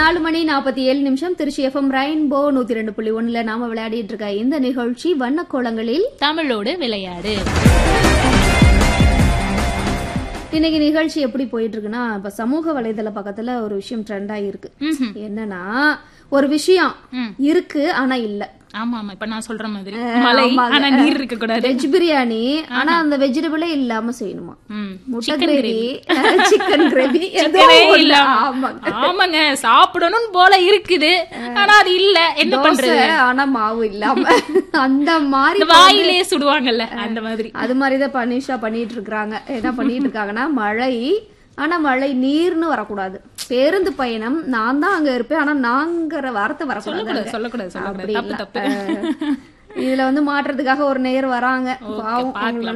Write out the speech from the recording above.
நாலு மணி நாற்பத்தி ஏழு நிமிஷம் திருச்சி எஃப்எம் ரெயின்போ நூத்தி ரெண்டு புள்ளி ஒண்ணுல நாம விளையாடிட்டு இருக்க இந்த நிகழ்ச்சி வண்ணக்கோலங்களில் தமிழோடு விளையாடு இன்னைக்கு நிகழ்ச்சி எப்படி போயிட்டு இருக்குன்னா இப்ப சமூக வலைதள பக்கத்துல ஒரு விஷயம் ட்ரெண்ட் ஆகிருக்கு ம்ஹும். என்னன்னா ஒரு விஷயம் ம். இருக்கு ஆனா இல்ல ஆமா ஆமா இப்ப நான் சொல்ற மாதிரி மலை ஆனா நீர் இருக்க கூடாது வெஜ் பிரியாணி ஆனா அந்த வெஜிடபிளே இல்லாம செய்யணுமா ம். முட்டை Chicken கிரேவி சிக்கன் கிரேவி சிக்கனே இல்ல ஆமாங்க ஆமாங்க சாப்பிடணும் போல இருக்குது ஆனா அது இல்ல என்ன பண்றது தோசை ஆனா மாவு இல்லாம அந்த மாதிரி இந்த வாயிலே சுடுவாங்கல்ல அந்த மாதிரி அது மாதிரிதான் பனிஷா பண்ணிட்டு இருக்காங்க என்ன பண்ணிட்டு இருக்காங்கன்னா மழை ஆனா மழை நீர்னு வரக்கூடாது பேருந்து பயணம் நான் தான் அங்க இருப்பேன் ஆனா நாங்கிற வார்த்தை வரக்கூடாது சொல்லக்கூடாது சொல்லக்கூடாது அப்படி சொல்லக்கூடாது தப்பு இல்ல. தப்பு அஹ், இதுல வந்து மாற்றுறதுக்காக ஒரு நேர் வராங்க பாவம் பார்க்கலாம். அவங்கள